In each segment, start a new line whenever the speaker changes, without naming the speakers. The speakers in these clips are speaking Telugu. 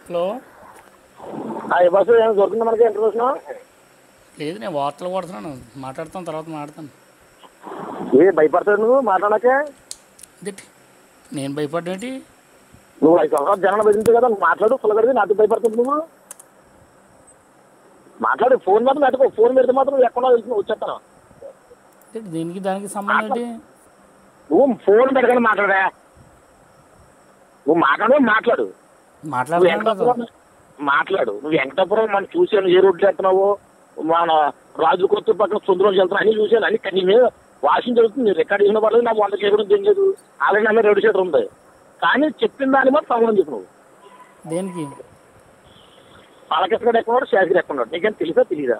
హలో
ఆ ఈ బస్సు ఏమైనా దొరికింది మనకి ఇన్ఫర్మేషన్
లేదు నేను వార్తలు కొడుతున్నాను మాట్లాడతాను తర్వాత మాట్లాడతాను
ఏ భయపడతావు నువ్వు మాట్లాడకే
ఇదేంటి నేను భయపడ్డేంటి
నువ్వు ఐదు సంవత్సరాలు జనాలు బెదిరించావు కదా నువ్వు మాట్లాడు పులగడిది నాకు భయపడుతుంది నువ్వు మాట్లాడు ఫోన్ మాత్రం పెట్టుకో ఫోన్ పెడితే మాత్రం నువ్వు ఎక్కడ వెళ్తున్నావు వచ్చేస్తాను
ఇదేంటి దీనికి దానికి సంబంధం ఏంటి
నువ్వు ఫోన్ పెట్టుకొని మాట్లాడా నువ్వు మాట్లాడు మాట్లాడు నువ్వు
మాట్లాడుతున్నాను కదా
వెంకటాపురం మాట్లాడు నువ్వు వెంకటాపురం మనం చూశాను ఏ రోడ్లు వెళ్తున్నావు మన రాజు కొత్త పక్కన సుందరం వెళ్తున్నావు అన్ని చూశాను అన్ని నీ మీద వాషింగ్ జరుగుతుంది రికార్డ్ చేసిన పర్లేదు నాకు వంద కేకులు తెలియదు ఆల్రెడీ నా మీద రెండు సీటర్ ఉంది కానీ చెప్పిన దాన్ని మాత్రం సమానం చెప్పు నువ్వు
దేనికి
పాలకృష్ణ ఎక్కడ ఉన్నాడు శాస్త్రి ఎక్కడ ఉన్నాడు నీకేం తెలుసా తెలీదా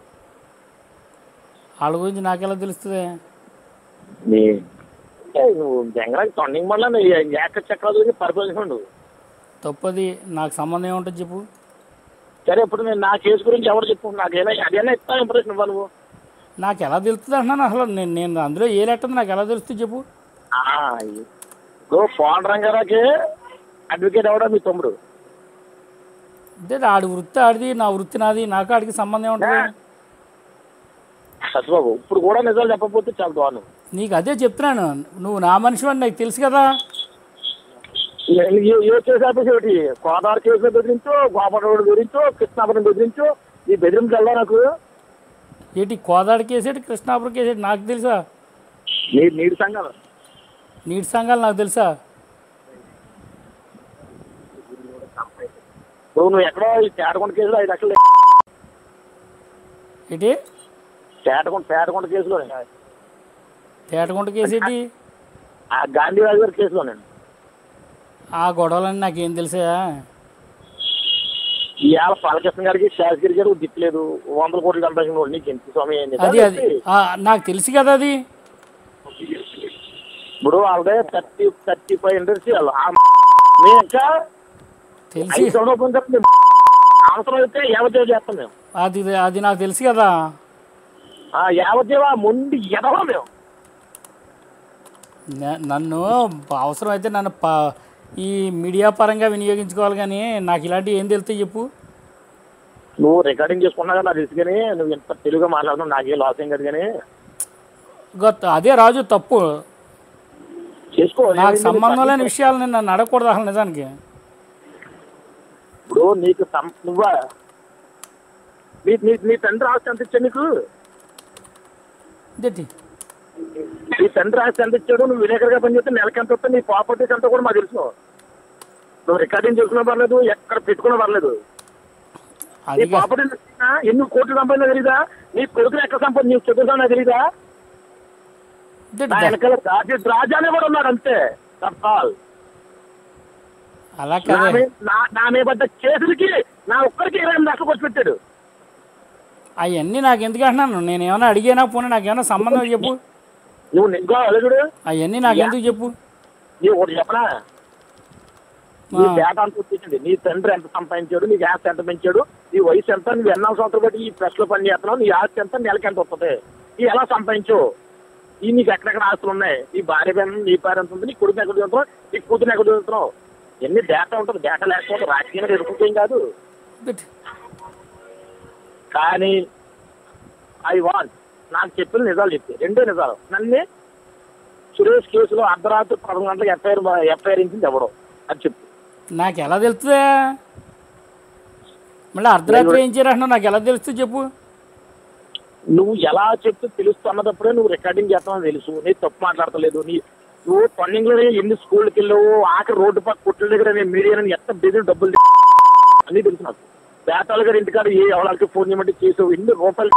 వాళ్ళ గురించి నాకెలా తెలుస్తుంది
నీ ఏ, నువ్వు జంగరాకి తొండింగ్ మళ్ళీ నీ ఏక చక్రాలు పరిపాలించు నువ్వు
తప్పది నాకు సంబంధం ఏముంటుంది చెప్పు
సరే ఇప్పుడు నేను నా కేసు గురించి ఎవరు చెప్పు నాకేనా అదేనా ఇస్తా ఇంప్రెషన్ ఇవ్వాలి నువ్వు
నాకు ఎలా తెలుస్తుంది అంటున్నాను అసలు నేను నేను అందులో ఏ లెట్టుంది నాకు ఎలా తెలుస్తుంది చెప్పు
ఆ, ఇప్పుడు పోన్ రంగారావుకి అడ్వకేట్ ఎవడా మీ తమ్ముడు
అంటే ఆడి వృత్తి ఆడిది నా వృత్తి నాది నాకు ఆడికి సంబంధం ఏముంటుంది
సత్యబాబు ఇప్పుడు కూడా నిజాలు చెప్పకపోతే చాలా దారుణం
నీకు అదే చెప్తున్నాను నువ్వు నా మనిషి అని నాకు తెలుసు కదా
ఏ ఏ కేసు ఆపేసి ఒకటి గోదావరి కేసులో బెదిరించు గోపాలరావు గురించో కృష్ణాపురం బెదిరించు ఈ బెదిరింపు వెళ్దా నాకు
ఏంటి కోదాడి కేసేటి కృష్ణాపురం కేసేటి నాకు తెలుసా
నీరు నీటి సంఘాలు
నీటి సంఘాలు నాకు తెలుసా
నువ్వు నువ్వు ఎక్కడో ఈ తేటకొండ కేసులో ఐదు లక్షలు
ఏంటి
తేటకొండ తేటకొండ కేసులో
తేటగుంట కేసేటి
ఆ గాంధీ రాజు గారి కేసులో నేను
ఆ గొడవలన్నీ నాకేం తెలుసా
ఇవాళ పాలకృష్ణ గారికి శాసగిరి గారు దిక్కులేదు వందల కోట్లు సంపాదించిన వాడు నీకు ఎంత స్వామి ఏంది?
అది అది ఆ, నాకు తెలుసు కదా అది
ఇప్పుడు వాళ్ళదే థర్టీ థర్టీ ఫైవ్ ఇండస్ట్రీ మేము ఇంకా
తెలిసి
ఐదు సంవత్సరాలు పోయిన తర్వాత మేము అవసరం అయితే యావజ్జీవ చేస్తాం మేము
అది అది నాకు తెలుసు కదా
ఆ యావజ్జీవ ముందు ఎదవా మేము
న- నన్ను అవసరం అయితే నన్ను ప ఈ మీడియా పరంగా వినియోగించుకోవాలి కానీ నాకు ఇలాంటివి ఏం తెలుస్తాయి చెప్పు
నువ్వు రికార్డింగ్ చేసుకున్నా కదా నాకు తెలుసు కానీ నువ్వు ఇంత తెలుగుగా మాట్లాడుతున్నావు నాకే లాస్ ఏం కాదు కానీ
గొత్త అదే రాజు తప్పు
చేసుకో
నాకు సంబంధం లేని విషయాలు నేను నన్ను అడగకూడదు అసలు నిజానికి
ఇప్పుడు నీకు సం- నువ్వా నీ నీ నీ తండ్రి ఆస్తి ఎంత ఇచ్చాడు నీకు
ఇదేంటి
నీ తండ్రి ఆస్తి ఎంత ఇచ్చాడు నువ్వు విలేకరుగా పనిచేస్తే నెలకి ఎంత వస్తుంది నీ ప్రాపర్టీస్ అంతా కూడా మాకు తెలుసు నువ్వు రికార్డింగ్ చేసుకున్నా పర్లేదు ఎక్కడ పెట్టుకున్నా పర్లేదు నీ
అది కా-
ప్రాపర్టీ ఎన్ని కోట్లు సంపాదించా తెలీదా నీ కొడుకులు ఎక్కడ సంపాదించి నీకు చదువుతున్నా తెలీదా
ఇదేంటి
నా
దా-
వెనకాల రాజు రాజానే కూడా ఉన్నాడు అంతే That's all.
అలా
నా
కదా
మీద- నా- నా మీద పడ్డ కేసులకి నా ఒక్కరికి ఇరవై ఎనిమిది లక్షలు ఖర్చు పెట్టాడు
అవన్నీ నాకు ఎందుకు అంటున్నాను నేను ఏమైనా అడిగానా పోనీ నాకు ఏమైనా సంబంధం చెప్పు
నువ్వు నిగ్గా అలగుడు
అవన్నీ నాకు ఎందుకు చెప్పు
నీ ఒకటి చెప్పనా నీ
ఆ.
డేటా అంత వచ్చేసింది నీ తండ్రి ఎంత సంపాదించాడు నీకు ఆస్తి ఎంత పెంచాడు నీ వయసు ఎంత నువ్వు ఎన్నో సంవత్సరాలు బట్టి ఈ ప్రెస్ లో పని చేస్తున్నావు నీ ఆస్తి ఎంత నెలకి ఎంత వస్తుంది నీ ఎలా సంపాదించు ఈ నీకు ఎక్కడెక్కడ ఆస్తులు ఉన్నాయి నీ భార్య పైన నీ భార్య ఎంత ఉంది నీ కొడుకు ఎక్కడ చదువుతున్నావు నీ కూతురు ఎక్కడ చదువుతున్నావు ఎన్ని డేటా ఉంటుంది డేటా లేకపోతే రాజకీయంగా ఎదుర్కొంటేం కాదు
ఇదేంటి?
కానీ ఐ వాంట్ నాకు చెప్పిన నిజాలు చెప్పి రెండే నిజాలు నన్ను సురేష్ కేసులో అర్ధరాత్రి పదకొండు గంటలకు ఎఫ్ఐఆర్ ఎఫ్ఐఆర్ ఇచ్చింది ఎవడో అది చెప్పు
నాకు ఎలా తెలుస్తుందా మళ్ళీ అర్ధరాత్రి ఏం చేయాలంటున్నావు నాకు ఎలా తెలుస్తుంది చెప్పు
నువ్వు ఎలా చెప్తే తెలుస్తున్నదప్పుడే నువ్వు రికార్డింగ్ చేస్తావని తెలుసు నీ తప్పు మాట్లాడతలేదు నీ నువ్వు పన్నింగ్ లో ఎన్ని స్కూల్కి వెళ్ళావు ఆఖరి రోడ్డు పక్క కొట్ల దగ్గర నేను మీడియా ఎంత బిజీ డబ్బులు తీ- అన్నీ తెలుసు నాకు బేతాల గారి ఇంటికాడ ఏ ఎవరికి ఫోన్ చేయమంటే చేసావు ఎన్ని రూపాయలు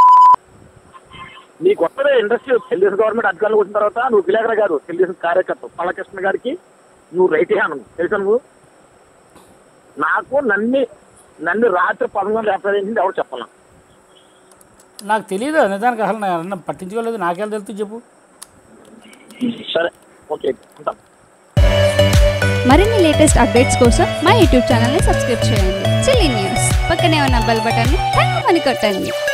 నీ కొత్తగా ఇండస్ట్రీ తెలుగుదేశం గవర్నమెంట్ అధికారులు వచ్చిన తర్వాత నువ్వు విలేకర గారు తెలుగుదేశం కార్యకర్త బాలకృష్ణ గారికి నువ్వు రైట్ హ్యాండ్ తెలుసా నువ్వు నాకు నన్ను నన్ను రాత్రి పదకొండు గంటల ఎఫ్ఐఆర్ చేసింది ఎవరు చెప్పాల
నాకు తెలియదు నిజానికి అసలు నేను పట్టించుకోలేదు నాకెలా తెలుస్తుంది చెప్పు
సరే ఓకే ఉంటాం
మరిన్ని లేటెస్ట్ అప్డేట్స్ కోసం మా యూట్యూబ్ ఛానల్ని సబ్స్క్రైబ్ చేయండి చిల్లీ న్యూస్ పక్కనే ఉన్న బెల్ బటన్ని టంగ్ కొట్టండి